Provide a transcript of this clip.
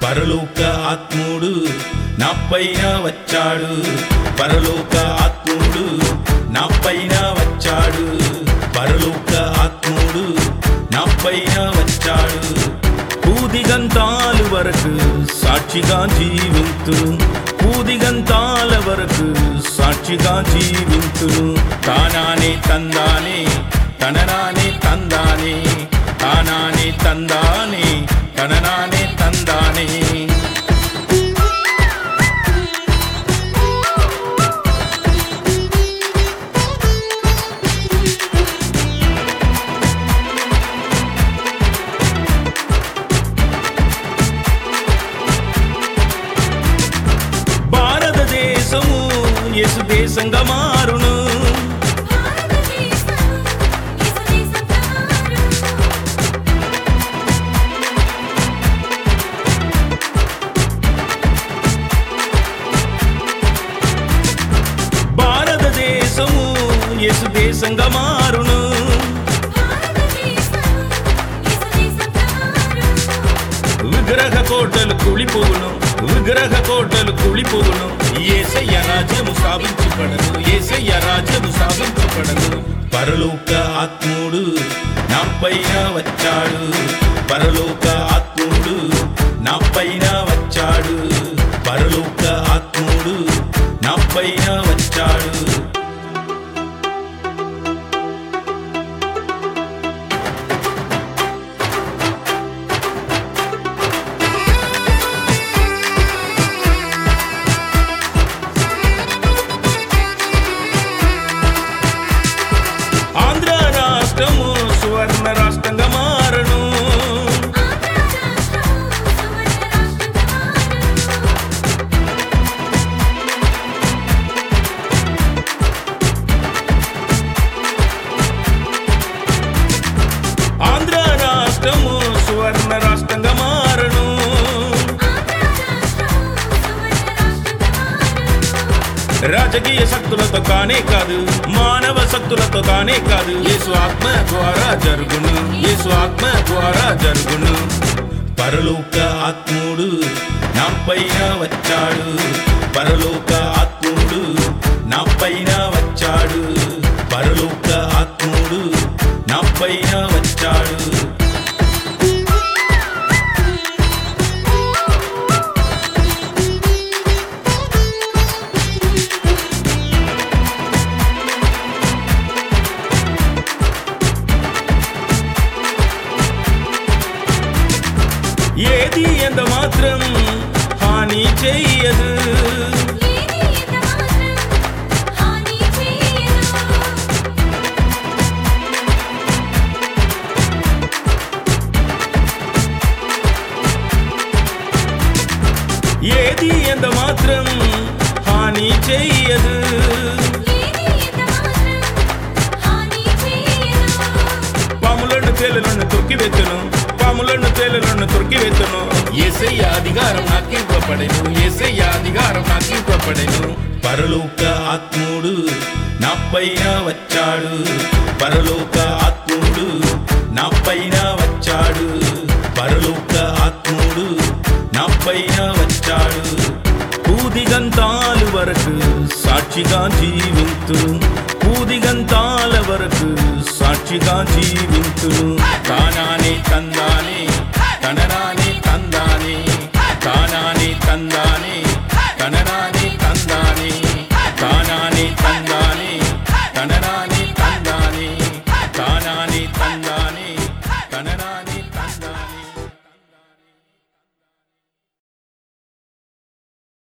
పరలోక ఆత్ముడు నా పైన వచ్చాడు పరలోక ఆత్ముడు నా పైన వచ్చాడు పరలోక ఆత్ముడు నా పైన వచ్చాడు పూదిగంతాలు వరకు సాక్షిగా జీవింతును పూదిగంతాల వరకు సాక్షిగా జీవింతును తానానే తందానే తననానే తందానే తానానే తందానే తననానే తందానే భారతదేశము యేసు దేశంగా మారును భారతదేశం యేసు దేశంగా మారును భారతదేశము యేసు దేశంగా మారును భారతదేశం యేసు దేశంగా మారును విగ్రహ కోటలు కూలిపోవును విగ్రహ కోటలు కూలిపోవును ఏసయ్య రాజ్యము స్థాపించబడను ఏసయ్య రాజ్యము స్థాపించబడను పరలోక ఆత్ముడు నా పైన వచ్చాడు పరలోక ఆత్ముడు నా పైన వచ్చాడు పరలోక ఆత్ముడు నా పైన వచ్చాడు ఆంధ్ర రాష్ట్రము సువర్ణ రాష్ట్రంగా మారను ఆంధ్ర రాష్ట్రం సువర్ణ రాష్ట్రంగా మారును ఆంధ్ర రాష్ట్రము సువర్ణ రాష్ట్రంగా మారను ఆంధ్ర రాష్ట్రం సువర్ణ రాష్ట్రంగా మారును రాజకీయ శక్తులతో కానే కాదు మానవ శక్తులతో కానే కాదు యేసు ఆత్మ ద్వారా జరుగును యేసు ఆత్మ ద్వారా జరుగును పరలోక ఆత్ముడు నా పైన వచ్చాడు పరలోక ఆత్ముడు నా పైన వచ్చాడు పరలోక ఆత్ముడు నా పైన వచ్చాడు ఏది ఎంత మాత్రం హాని చెయ్యదు ఏది ఎంత మాత్రం హాని చేయదు ఏది ఎంత మాత్రం హాని చెయ్యదు ఏది ఎంత మాత్రం హాని చేయదు పాములను తేలులను తొక్కివెత్తును పాములను తేలులను తొక్కివెత్తును ఏసయ్య అధికారం నాకు ఇవ్వబడెను ఏసయ్య అధికారం నాకు ఇవ్వబడెను పరలోక ఆత్ముడు నా పైన వచ్చాడు పరలోక ఆత్ముడు నా పైన వచ్చాడు పరలోక ఆత్ముడు నా పైన వచ్చాడు పూదిగంతాలు వరకు సాక్షిగా జీవింతును పూదిగంతాల వరకు సాక్షిగా జీవింతును తానానే తందానే తననా